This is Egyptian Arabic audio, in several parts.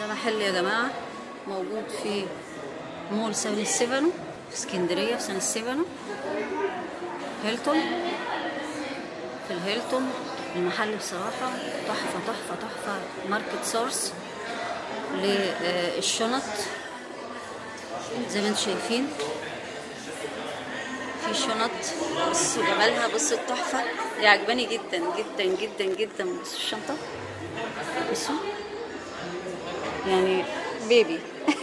ده محل يا جماعة موجود في مول سان ستيفانو في اسكندرية في سان ستيفانو هيلتون في الهيلتون المحل بصراحة تحفة تحفة تحفة ماركت سورس للشنط زي ما انتم شايفين في شنط بصوا جمالها بصوا التحفة دي عجباني جدا جدا جدا جدا بصوا الشنطة بصوا يعني بيبي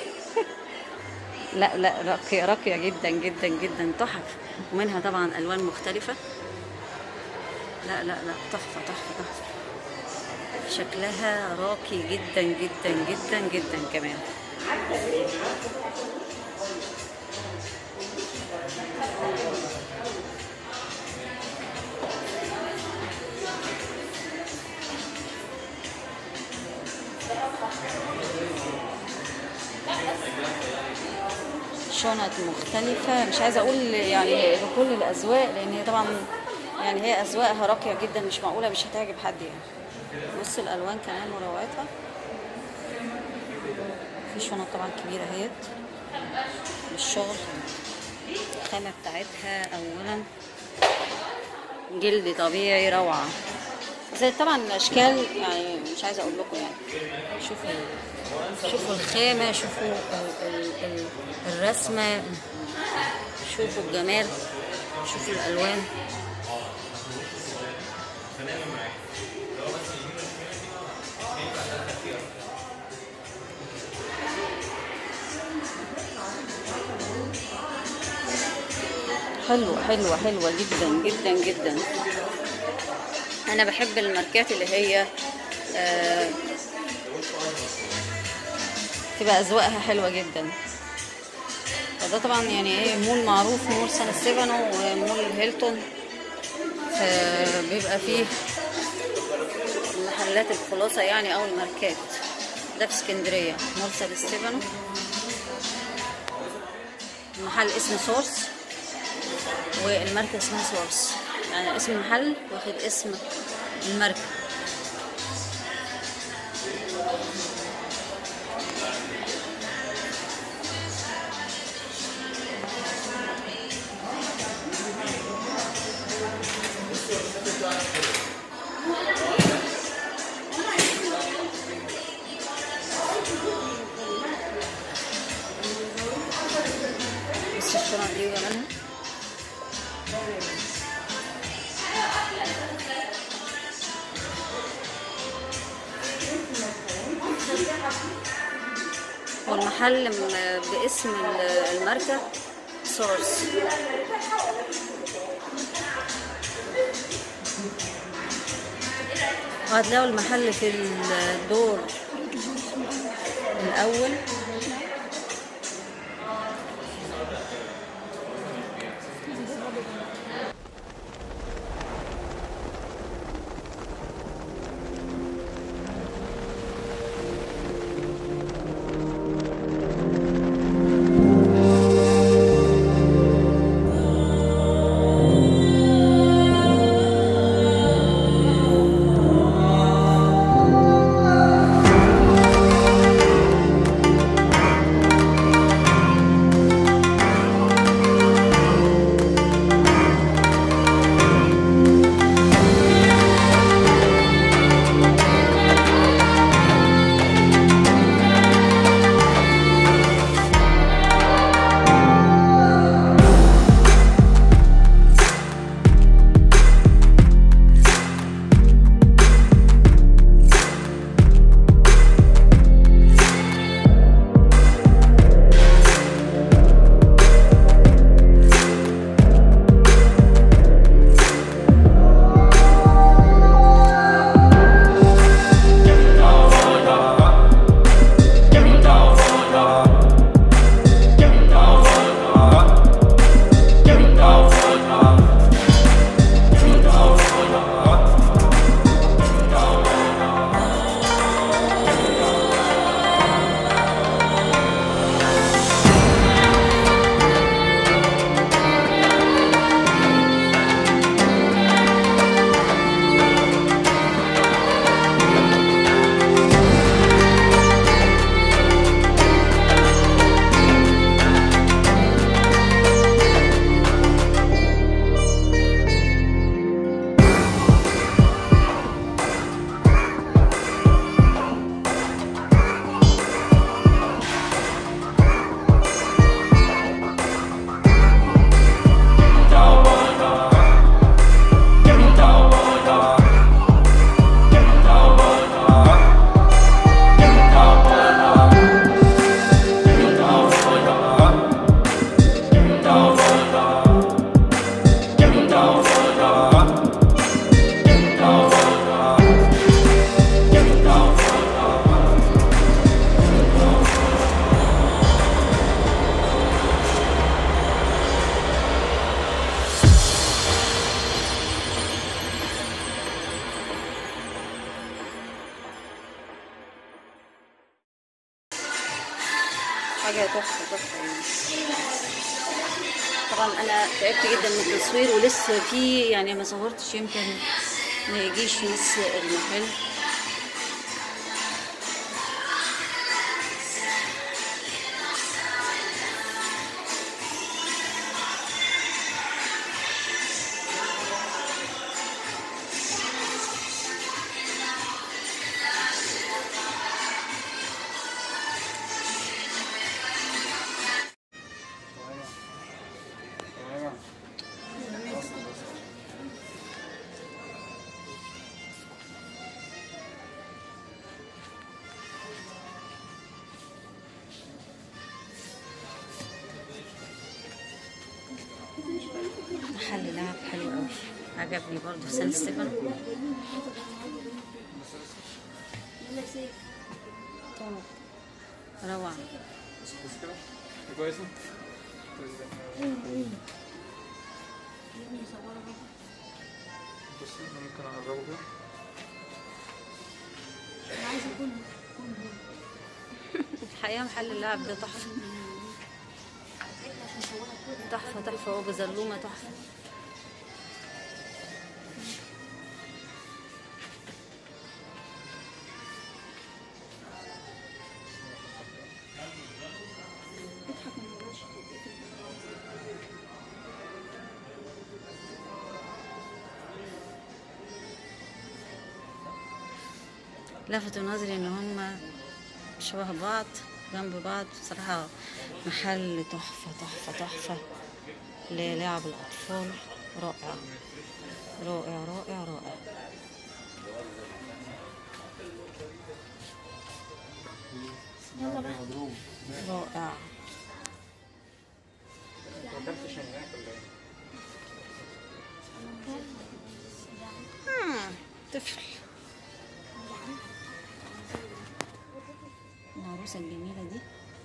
لا لا راقية راقية جدا جدا جدا تحف ومنها طبعا ألوان مختلفة لا لا لا تحفة تحفة تحفة شكلها راقي جدا جدا جدا جدا كمان شنط مختلفة مش عايزة أقول يعني لكل الأذواق لأن هي طبعا يعني هي أذواقها راقية جدا مش معقولة مش هتعجب حد يعني بص الألوان كمان وروعتها في شنط طبعا كبيرة اهيت للشغل الخامة بتاعتها أولا جلد طبيعي روعة زي طبعا الأشكال يعني مش عايزة أقول لكم يعني شوفوا شوفوا الخامة شوفوا ال- ال- ال- الرسمة شوفوا الجمال شوفوا الألوان حلوة حلوة حلوة جدا جدا جدا أنا بحب الماركات اللي هي آه تبقى أذواقها حلوة جدا فده طبعا يعني ايه مول معروف مول سان ستيفانو ومول هيلتون فبيبقى فيه محلات الخلاصة يعني أو الماركات ده في اسكندرية مول سان ستيفانو المحل اسمه سورس والماركة اسمها سورس يعني اسم المحل واخد اسم الماركة بس الشنط دي وجمالها والمحل م- باسم ال- الماركة سورس وهتلاقوا المحل في الدور الأول حاجة تحفة تحفة يعني طبعا أنا تعبت جدا من التصوير ولسه في يعني ما صورتش يمكن ما يجيش نص المحل محل لعب حلو قوي عجبني برضه في سان ستيفانو روعة بس كده دي كويسة بصي أنا ممكن أقربه كده الحقيقة محل اللعب ده تحفة تحفة تحفة وبزلومة تحفة لفتوا نظري ان هم شبه بعض جنب بعض بصراحة محل تحفة تحفة تحفة للعب الأطفال رائع رائع رائع رائع رائع ما أكلتش من هناك ولا إيه؟ مم، طفل العروسة الجميلة دي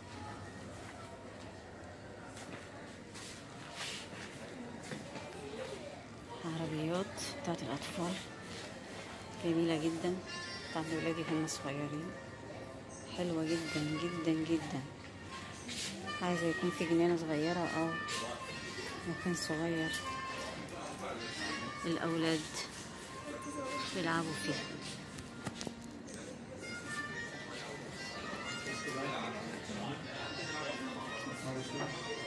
عربيات بتاعت الأطفال جميلة جدا بتاعت ولادي هم صغيرين حلوة جدا جدا جدا عايزة يكون في جنينة صغيرة أو مكان صغير الأولاد يلعبوا فيه ما بصي.